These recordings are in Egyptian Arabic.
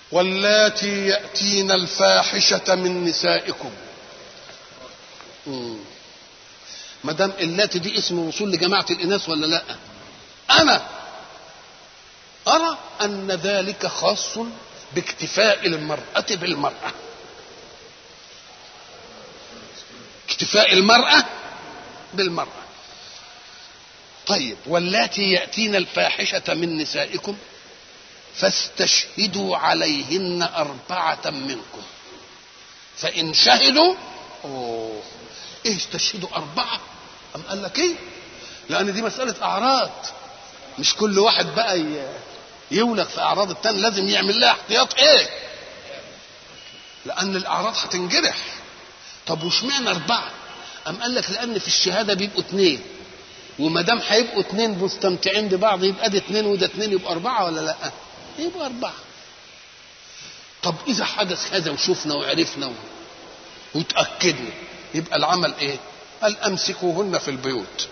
واللاتي يأتين الفاحشة من نسائكم ما دام اللاتي دي اسم وصول لجماعة الإناث ولا لا أنا أرى أن ذلك خاص باكتفاء المرأة بالمرأة اكتفاء المرأة بالمرأة طيب واللاتي يأتين الفاحشة من نسائكم فاستشهدوا عليهن أربعة منكم فإن شهدوا أوه إيه استشهدوا أربعة أم قال لك إيه لأن دي مسألة أعراض مش كل واحد بقى يولغ في أعراض التاني لازم يعمل لها احتياط إيه لأن الأعراض هتنجرح طب واشمعنى أربعة أم قال لك لأن في الشهادة بيبقوا اثنين وما دام هيبقوا اثنين مستمتعين ببعض يبقى ده اثنين وده اثنين يبقى أربعة ولا لأ؟ يبقى أربعة طب إذا حدث هذا وشفنا وعرفنا وتأكدنا يبقى العمل إيه؟ قال أمسكوهن في البيوت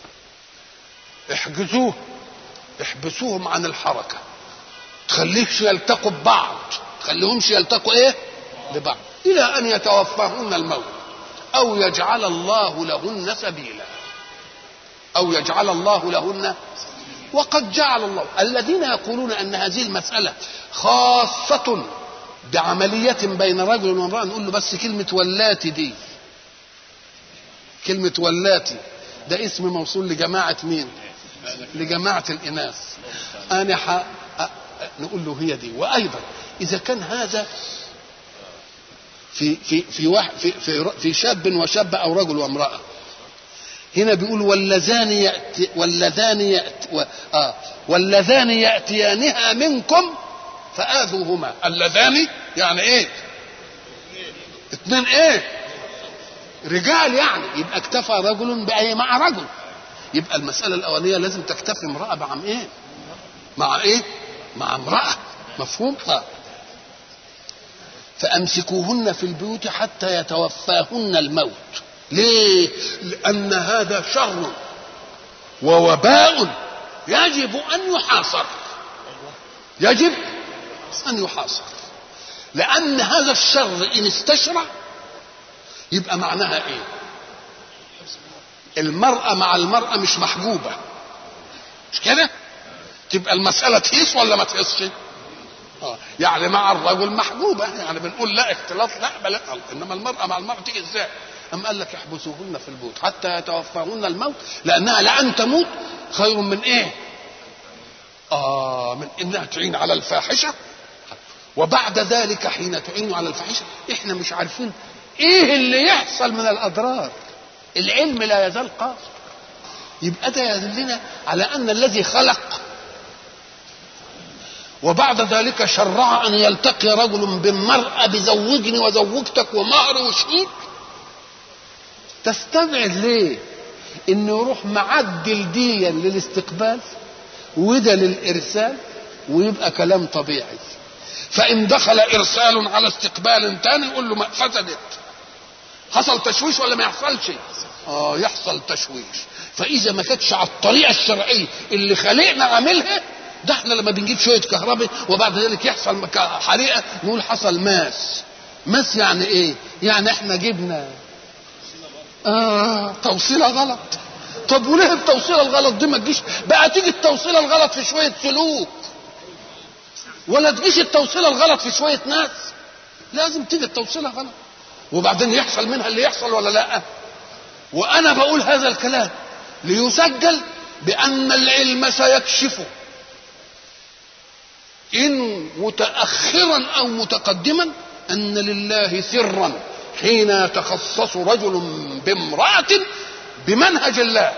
احجزوه احبسوهم عن الحركة تخليهش يلتقوا ببعض تخليهمش يلتقوا ايه ببعض الى ان يتوفاهن الموت او يجعل الله لهن سبيلا او يجعل الله لهن وقد جعل الله الذين يقولون ان هذه المساله خاصه بعمليه بين رجل وامراه نقول له بس كلمه ولاتي دي كلمه ولاتي ده اسم موصول لجماعه مين لجماعه الاناث انا ح... نقول له هي دي وايضا اذا كان هذا في في في واحد في في, في شاب وشاب او رجل وامراه هنا بيقول واللذان يأتي واللذان يأتي و آه واللذان يأتيانها منكم فآذوهما اللذان يعني ايه اثنين ايه رجال يعني يبقى اكتفى رجل بأي مع رجل يبقى المسألة الأولية لازم تكتفي امرأة مع ايه مع ايه مع امرأة مفهوم آه. فأمسكوهن في البيوت حتى يتوفاهن الموت ليه لأن هذا شر ووباء يجب أن يحاصر يجب أن يحاصر لأن هذا الشر إن استشرع يبقى معناها إيه المرأة مع المرأة مش محجوبة مش كده تبقى المسألة تهيص ولا ما تهيصش آه. يعني مع الرجل محجوبة يعني بنقول لا اختلاط لا بل انما المرأة مع المرأة تيجي ازاي أم قال لك احبسوهن في البيوت حتى يتوفاهن الموت لأنها لأن تموت خير من إيه؟ آه من إنها تعين على الفاحشة وبعد ذلك حين تعين على الفاحشة إحنا مش عارفين إيه اللي يحصل من الأضرار العلم لا يزال قاصر يبقى ده يدلنا على أن الذي خلق وبعد ذلك شرع أن يلتقي رجل بالمرأة بزوجني وزوجتك ومهر وشهود تستبعد ليه انه يروح معدل ديا للاستقبال وده للارسال ويبقى كلام طبيعي فان دخل ارسال على استقبال تاني يقول له ما فسدت حصل تشويش ولا ما يحصلش اه يحصل تشويش فاذا ما كانتش على الطريقه الشرعيه اللي خلقنا عاملها ده احنا لما بنجيب شويه كهرباء وبعد ذلك يحصل حريقه نقول حصل ماس ماس يعني ايه يعني احنا جبنا آه توصيله غلط طب وليه التوصيله الغلط دي ما تجيش بقى تيجي التوصيله الغلط في شويه سلوك ولا تجيش التوصيله الغلط في شويه ناس لازم تيجي التوصيله غلط وبعدين يحصل منها اللي يحصل ولا لا وانا بقول هذا الكلام ليسجل بان العلم سيكشفه ان متاخرا او متقدما ان لله سرا حين يتخصص رجل بامرأة بمنهج الله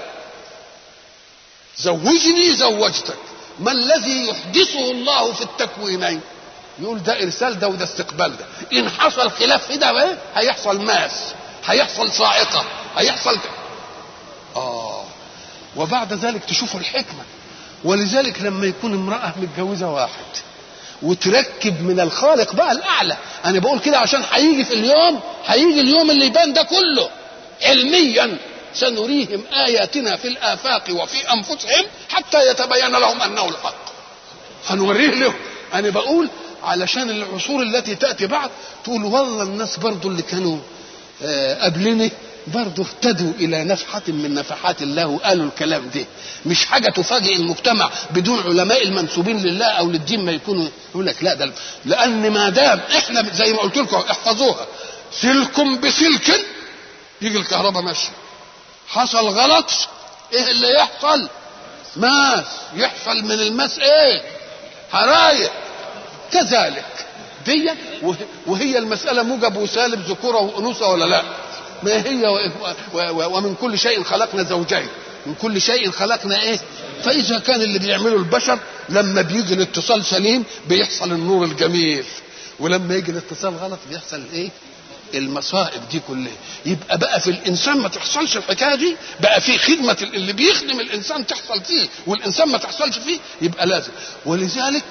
زوجني زوجتك ما الذي يحدثه الله في التكوينين يقول ده ارسال ده وده استقبال ده ان حصل خلاف في ده ايه هيحصل ماس هيحصل صاعقه هيحصل اه وبعد ذلك تشوفوا الحكمه ولذلك لما يكون امراه متجوزه واحد وتركب من الخالق بقى الاعلى انا بقول كده عشان هيجي في اليوم هيجي اليوم اللي يبان ده كله علميا سنريهم اياتنا في الافاق وفي انفسهم حتى يتبين لهم انه الحق هنوريه لهم انا بقول علشان العصور التي تأتي بعد تقول والله الناس برضو اللي كانوا آه، قبلنا برضه اهتدوا الى نفحة من نفحات الله وقالوا الكلام ده مش حاجة تفاجئ المجتمع بدون علماء المنسوبين لله او للدين ما يكونوا يقول لك لا ده لان ما دام احنا زي ما قلت لكم احفظوها سلك بسلك يجي الكهرباء ماشيه حصل غلط ايه اللي يحصل ماس يحصل من الماس ايه حرايق كذلك دي وه- وهي المسألة موجب وسالب ذكورة وأنوثة ولا لا ما هي و- و- و- ومن كل شيء خلقنا زوجين من كل شيء خلقنا ايه فإذا كان اللي بيعمله البشر لما بيجي الاتصال سليم بيحصل النور الجميل ولما يجي الاتصال غلط بيحصل ايه المصائب دي كلها يبقى بقى في الانسان ما تحصلش الحكايه دي بقى في خدمه اللي بيخدم الانسان تحصل فيه والانسان ما تحصلش فيه يبقى لازم ولذلك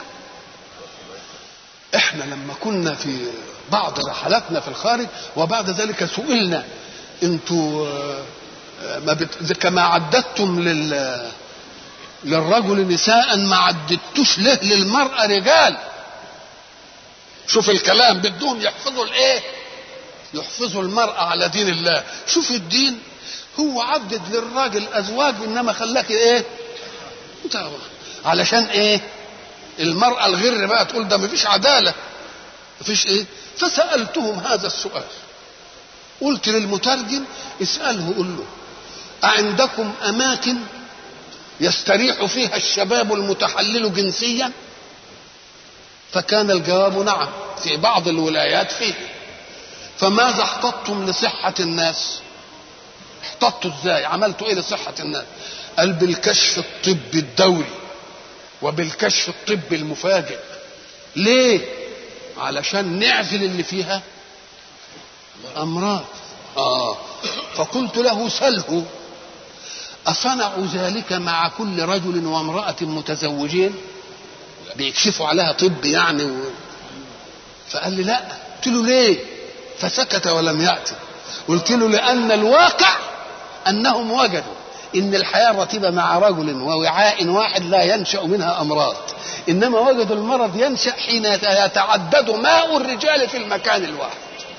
احنا لما كنا في بعض رحلاتنا في الخارج وبعد ذلك سئلنا انتوا آه، آه، ما بت... كما عددتم لل للرجل نساء ما عددتوش له للمرأة رجال شوف الكلام بدهم يحفظوا الايه يحفظوا المرأة على دين الله شوف الدين هو عدد للراجل ازواج انما خلاك ايه انت علشان ايه المرأة الغر بقى تقول ده مفيش عدالة مفيش ايه فسألتهم هذا السؤال قلت للمترجم اسأله قل له أعندكم أماكن يستريح فيها الشباب المتحلل جنسيا فكان الجواب نعم في بعض الولايات فيه فماذا احتطتم لصحة الناس احتطوا ازاي عملتوا ايه لصحة الناس قال بالكشف الطبي الدوري وبالكشف الطبي المفاجئ ليه علشان نعزل اللي فيها امراض اه فقلت له سله اصنعوا ذلك مع كل رجل وامراه متزوجين بيكشفوا عليها طب يعني و... فقال لي لا قلت له ليه فسكت ولم ياتي قلت له لان الواقع انهم وجدوا ان الحياه الرتيبه مع رجل ووعاء واحد لا ينشا منها امراض انما وجدوا المرض ينشا حين يتعدد ماء الرجال في المكان الواحد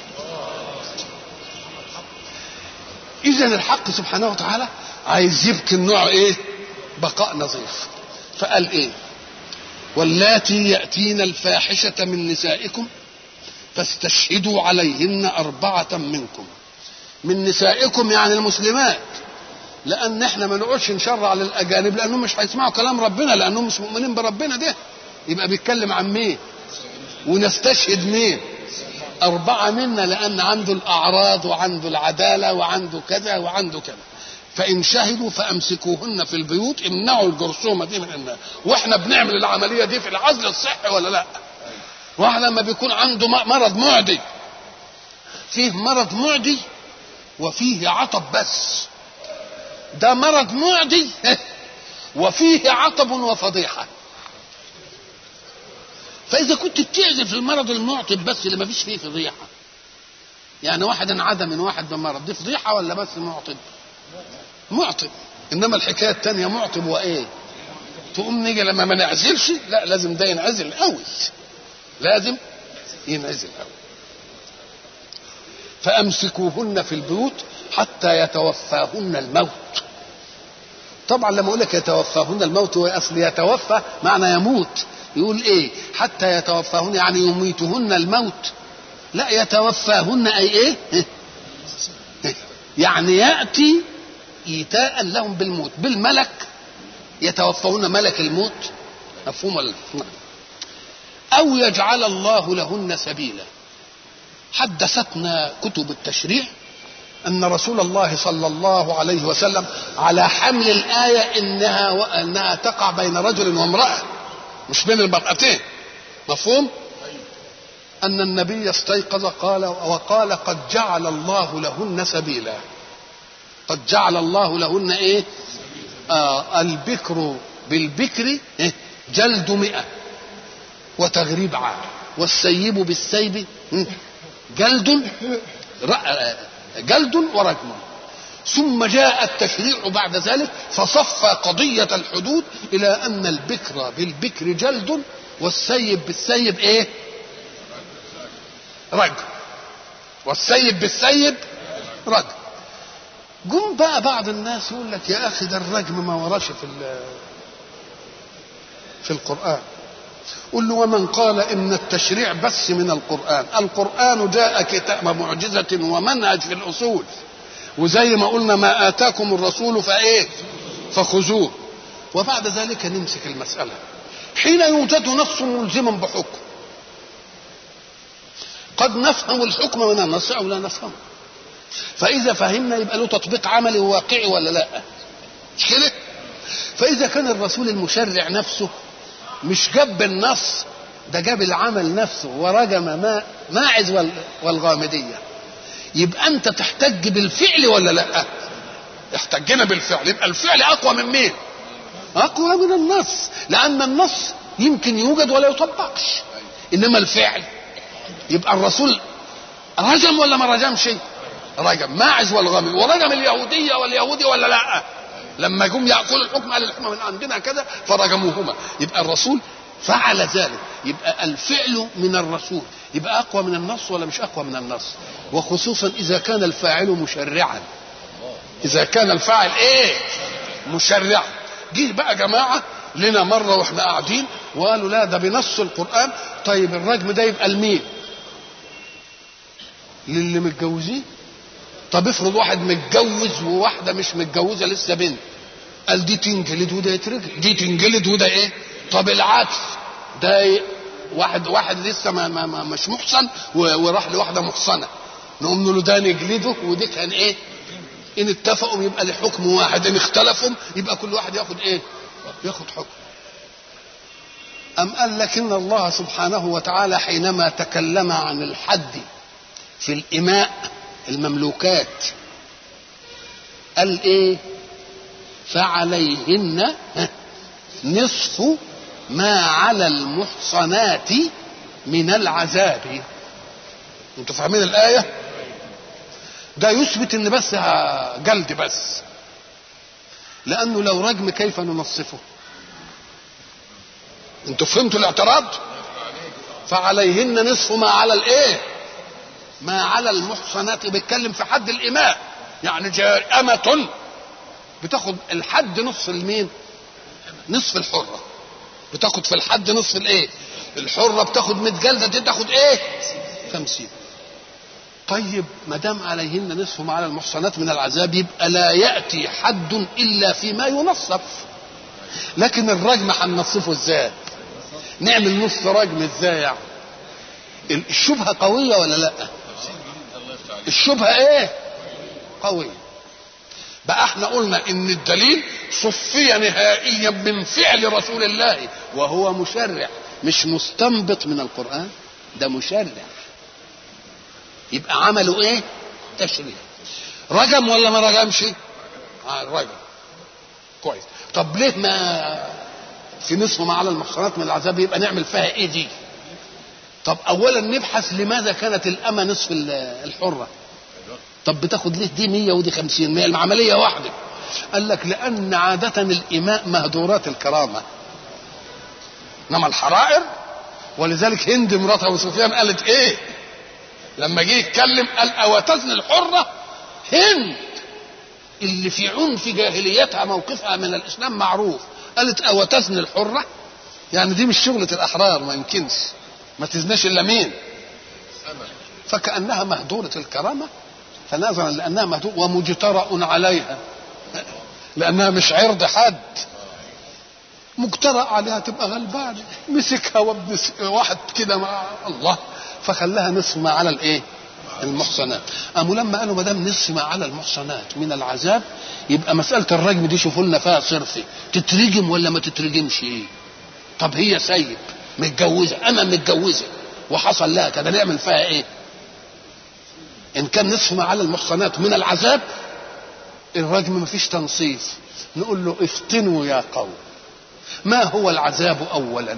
اذا الحق سبحانه وتعالى عايز يبكي النوع ايه بقاء نظيف فقال ايه واللاتي ياتين الفاحشه من نسائكم فاستشهدوا عليهن اربعه منكم من نسائكم يعني المسلمات لان احنا ما نقعدش نشرع للاجانب لانهم مش هيسمعوا كلام ربنا لانهم مش مؤمنين بربنا ده يبقى بيتكلم عن مين ونستشهد مين أربعة منا لأن عنده الأعراض وعنده العدالة وعنده كذا وعنده كذا فإن شهدوا فأمسكوهن في البيوت امنعوا الجرثومة دي من الناس وإحنا بنعمل العملية دي في العزل الصحي ولا لا واحد لما بيكون عنده مرض معدي فيه مرض معدي وفيه عطب بس ده مرض معدي وفيه عطب وفضيحه فاذا كنت بتعزل في المرض المعطب بس اللي ما فيش فيه فضيحه يعني واحد انعدى من واحد بمرض دي فضيحه ولا بس معطب معطب انما الحكايه الثانيه معطب وايه تقوم نيجي لما ما نعزلش لا لازم ده ينعزل قوي لازم ينعزل قوي فامسكوهن في البيوت حتى يتوفاهن الموت طبعا لما اقول لك يتوفاهن الموت هو اصل يتوفى معنى يموت يقول ايه حتى يتوفاهن يعني يميتهن الموت لا يتوفاهن اي ايه يعني ياتي ايتاء لهم بالموت بالملك يتوفون ملك الموت مفهوم ولا او يجعل الله لهن سبيلا حدثتنا كتب التشريع ان رسول الله صلى الله عليه وسلم على حمل الايه انها وانها تقع بين رجل وامراه مش بين المرأتين مفهوم أن النبي استيقظ قال وقال قد جعل الله لهن سبيلا قد جعل الله لهن إيه آه البكر بالبكر إيه؟ جلد مئة وتغريب عام والسيب بالسيب جلد جلد ورجم ثم جاء التشريع بعد ذلك فصفى قضية الحدود إلى أن البكر بالبكر جلد والسيب بالسيب إيه؟ رجل والسيب بالسيب رجل جم بقى بعض الناس يقول لك يا اخي ده الرجم ما وراش في في القران قل له ومن قال ان التشريع بس من القران القران جاء كتاب معجزه ومنهج في الاصول وزي ما قلنا ما اتاكم الرسول فايه فخذوه وبعد ذلك نمسك المساله حين يوجد نص ملزما بحكم قد نفهم الحكم من النص او لا نفهمه فاذا فهمنا يبقى له تطبيق عملي وواقعي ولا لا مش كده فاذا كان الرسول المشرع نفسه مش جاب النص ده جاب العمل نفسه ورجم ما ماعز والغامديه يبقى انت تحتج بالفعل ولا لا احتجنا بالفعل يبقى الفعل اقوى من مين اقوى من النص لان النص يمكن يوجد ولا يطبقش انما الفعل يبقى الرسول رجم ولا ما رجمش رجم ماعز والغامد ورجم اليهوديه واليهودي ولا لا لما جم ياكلوا الحكم قال الحكم من عندنا كذا فرجموهما يبقى الرسول فعل ذلك يبقى الفعل من الرسول يبقى اقوى من النص ولا مش اقوى من النص وخصوصا اذا كان الفاعل مشرعا اذا كان الفاعل ايه مشرعا جه بقى جماعه لنا مره واحنا قاعدين وقالوا لا ده بنص القران طيب الرجم ده يبقى لمين للي متجوزين طب افرض واحد متجوز وواحده مش متجوزه لسه بنت قال دي تنجلد وده يترجم دي تنجلد وده ايه طب العكس ده واحد واحد لسه ما, ما, ما مش محصن وراح لواحده محصنه نقوم نقول له ده نجلده ودي كان ايه ان اتفقوا يبقى لحكم واحد ان اختلفوا يبقى كل واحد ياخد ايه ياخد حكم أم قال لكن الله سبحانه وتعالى حينما تكلم عن الحد في الإماء المملوكات قال إيه فعليهن نصف ما على المحصنات من العذاب انتوا فاهمين الآية ده يثبت ان بس جلد بس لانه لو رجم كيف ننصفه انتوا فهمتوا الاعتراض فعليهن نصف ما على الايه ما على المحصنات بيتكلم في حد الاماء يعني جار امة بتاخد الحد نصف المين نصف الحرة بتاخد في الحد نصف الايه الحرة بتاخد 100 جلدة دي تاخد ايه 50 طيب ما دام عليهن نصف ما على المحصنات من العذاب يبقى لا ياتي حد الا فيما ينصف لكن الرجم هننصفه ازاي نعمل نص رجم ازاي يعني الشبهه قويه ولا لا الشبهه ايه قويه بقى احنا قلنا ان الدليل صفي نهائيا من فعل رسول الله وهو مشرع مش مستنبط من القران ده مشرع يبقى عملوا ايه تشريع رجم ولا ما رجمش آه رجم كويس طب ليه ما في نصف ما على المحصنات من العذاب يبقى نعمل فيها ايه دي طب اولا نبحث لماذا كانت الامه نصف الحره طب بتاخد ليه دي 100 ودي 50 100 العمليه واحده قال لك لان عاده الاماء مهدورات الكرامه انما الحرائر ولذلك هند مرات ابو سفيان قالت ايه لما جه يتكلم قال اوتزن الحره هند اللي في عنف جاهليتها موقفها من الاسلام معروف قالت اوتزن الحره يعني دي مش شغله الاحرار ما يمكنش ما تزناش الا مين فكانها مهدوره الكرامه فنظرا لانها مهدوره ومجترأ عليها لانها مش عرض حد مجترأ عليها تبقى غلبانه مسكها وابن واحد كده مع الله فخلاها نصف ما على الايه المحصنات قاموا لما قالوا ما دام نصف ما على المحصنات من العذاب يبقى مساله الرجم دي شوفوا لنا فيها صرفي تترجم ولا ما تترجمش ايه طب هي سيب متجوزه انا متجوزه وحصل لها كده نعمل فيها ايه ان كان نصف ما على المحصنات من العذاب الرجم ما فيش تنصيف نقول له افتنوا يا قوم ما هو العذاب اولا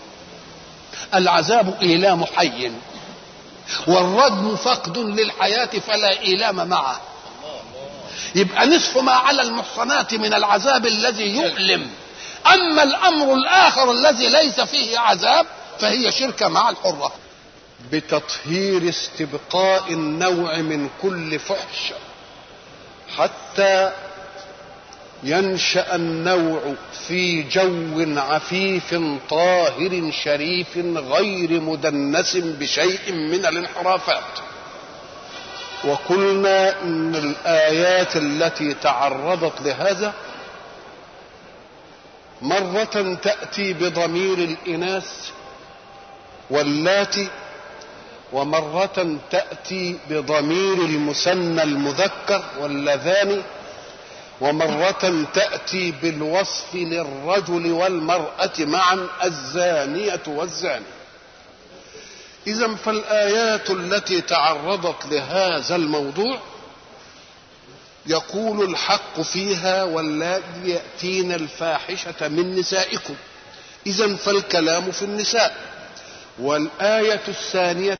العذاب ايلام حي والرجم فقد للحياه فلا ايلام معه يبقى نصف ما على المحصنات من العذاب الذي يؤلم اما الامر الاخر الذي ليس فيه عذاب فهي شركه مع الحره بتطهير استبقاء النوع من كل فحش حتى ينشا النوع في جو عفيف طاهر شريف غير مدنس بشيء من الانحرافات وقلنا ان الايات التي تعرضت لهذا مره تاتي بضمير الاناث واللاتي ومره تاتي بضمير المثنى المذكر واللذان ومرة تأتي بالوصف للرجل والمرأة معا الزانية والزاني إذا فالآيات التي تعرضت لهذا الموضوع يقول الحق فيها واللاتي يأتين الفاحشة من نسائكم إذا فالكلام في النساء والآية الثانية